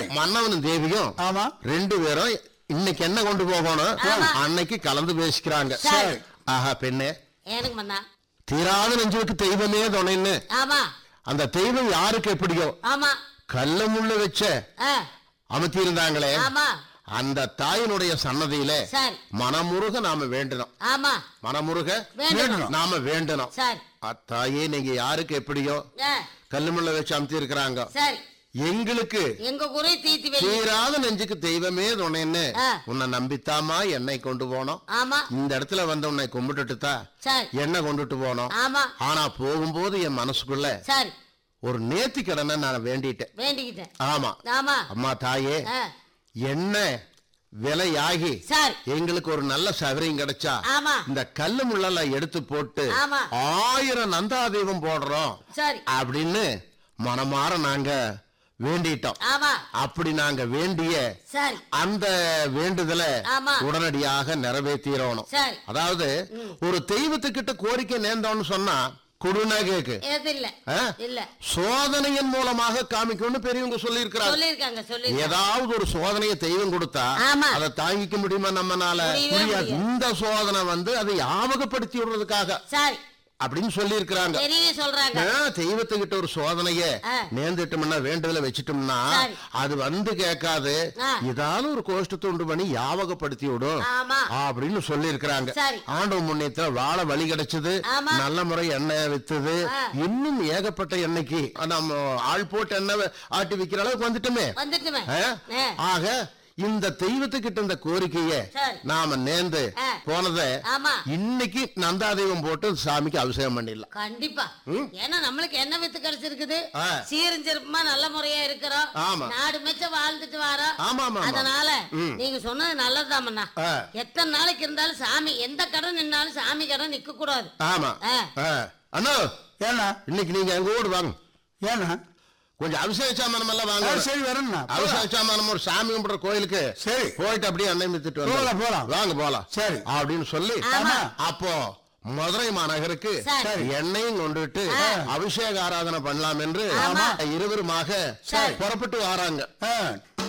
மன்னவனும் தேவியும் ஆமா ரெண்டு பேரும் இன்னைக்கு என்ன கொண்டு போகணும் அன்னைக்கு கலந்து பேசிக்கிறாங்க சரி. ஆஹா பெண்ணே எனக்கு மன்னா தீராத நெஞ்சுக்கு தெய்வமே துணைன்னு ஆமா அந்த தெய்வம் யாருக்கு எப்படியோ ஆமா கல்ல முள்ள வச்ச ஆ, அமர்த்தி இருந்தாங்களே ஆமா அந்த தாயினுடைய சன்னதியில சரி மனமுருக நாம வேண்டணும் ஆமா மனமுருக வேண்டணும் நாம வேண்டணும் சரி அத்தாயே நீங்க யாருக்கு எப்படியோ ஆ, கல்லுமுள்ள வச்சு அமுத்தி இருக்கிறாங்க சரி எங்களுக்கு எங்க குறை தீர்த்து வை தீராத நெஞ்சுக்கு தெய்வமே துணைன்னு ஆ. உன்னை நம்பித்தாமா என்னை கொண்டு போனோம் ஆமா இந்த இடத்துல வந்து உன்னை கும்பிட்டுட்டு தான் சரி என்ன கொண்டுட்டு போனோம் ஆமா ஆனா போகும்போது என் மனசுக்குள்ள சரி ஒரு நேர்த்தி கடனை நான் வேண்டிட்டேன் வேண்டிக்கிட்டேன் ஆமா ஆமா அம்மா தாயே ஆ, என்ன விலையாகி சரி எங்களுக்கு ஒரு நல்ல சவரியம் கிடைச்சா ஆமா இந்த கல்லு முள்ளெல்லாம் எடுத்து போட்டு ஆமா. ஆயிரம் நந்தாதீபம் போடுறோம் சரி அப்படின்னு மனமாற நாங்க வேண்டிட்டோம் ஆமா அப்படி நாங்க வேண்டிய சரி அந்த வேண்டுதலை ஆமா. உடனடியாக நிறைவேற்றிடணும் சரி அதாவது ஒரு தெய்வத்துக்கிட்ட கோரிக்கை நேர்ந்தோம்னு சொன்னா கொடுனா கேக்கு எது இல்ல ஆ? இல்ல சோதனையின் மூலமாக காமிக்கணும்னு பெரியவங்க சொல்லி இருக்கிறாங்க சொல்லிருக்காங்க சொல்லி ஏதாவது ஒரு சோதனையை தெய்வம் கொடுத்தா ஆமா. அதை தாங்கிக்க முடியுமா நம்மனால முடியவே முடியாது. இந்த சோதனை வந்து அதை ஞாபகப்படுத்தி விடுறதுக்காக சரி அப்படின்னு சொல்லி இருக்கிறாங்க பெரிய சொல்றாங்க தெய்வத்துக்கிட்ட ஒரு சோதனைய ஆ. நேர்ந்துட்டோம்னா வேண்டுதல வச்சிட்டோம்னா சரி. அது வந்து கேட்காது ஆ. ஏதாவது ஒரு கோஷ்டத்தை உண்டு பண்ணி ஞாபகப்படுத்தி விடும் ஆமா அப்படின்னு சொல்லி இருக்கிறாங்க சரி. ஆண்டவ முன்னேத்துல வாழ வழி கிடைச்சது ஆமா. நல்ல முறை எண்ணெய் வித்துது ஆ. இன்னும் ஏகப்பட்ட எண்ணெய்க்கு நம்ம ஆள் போட்டு எண்ணெய் ஆட்டி விக்கிற அளவுக்கு வந்துட்டுமே வந்துட்டுமே ஆ? ஆ, ஆக இந்த தெய்வத்துக்கிட்ட இந்த கோரிக்கைய சரி. நாம நேர்ந்து ஆ. போனத ஆமா இன்னைக்கு நந்தாதெய்வம் போட்டு சாமிக்கு அபிஷேகம் பண்ணிடலாம் கண்டிப்பா ஏன்னா நம்மளுக்கு என்ன வித்து கிடைச்சிருக்குது ஆ. சீரும் சிறப்புமா நல்ல முறையா இருக்கிறோம் ஆமா. நாடு மெச்ச வாழ்ந்துட்டு வரோம் ஆமா ஆமா ஆமா. அதனால ம். நீங்க சொன்னது நல்லதுதாமண்ணா ஆ. எத்தனை நாளைக்கு இருந்தாலும் சாமி எந்த கடன் நின்னாலும் சாமி கடன் நிக்க கூடாது ஆமா ஆ. ஆ. அண்ணா ஏண்ணா இன்னைக்கு நீங்க எங்க ஊடு வாங்க ஏண்ணா கொஞ்சம் அபிஷேக சாமானம் எல்லாம் ஆ, வாங்க சரி வரேண்ணா அபிஷேக சாமானம் ஒரு சாமி கும்பிடுற கோயிலுக்கு சரி. போயிட்டு அப்படியே அன்னை மித்துட்டு போலாம், வந்து போலாம். வாங்க போலாம் சரி. அப்படின்னு சொல்லி ஆமா. அப்போ மதுரை மாநகருக்கு சரி. எண்ணெயும் கொண்டுட்டு அபிஷேக ஆராதனை பண்ணலாம் என்று ஆமா. இருவருமாக சரி. புறப்பட்டு வராங்க ஆ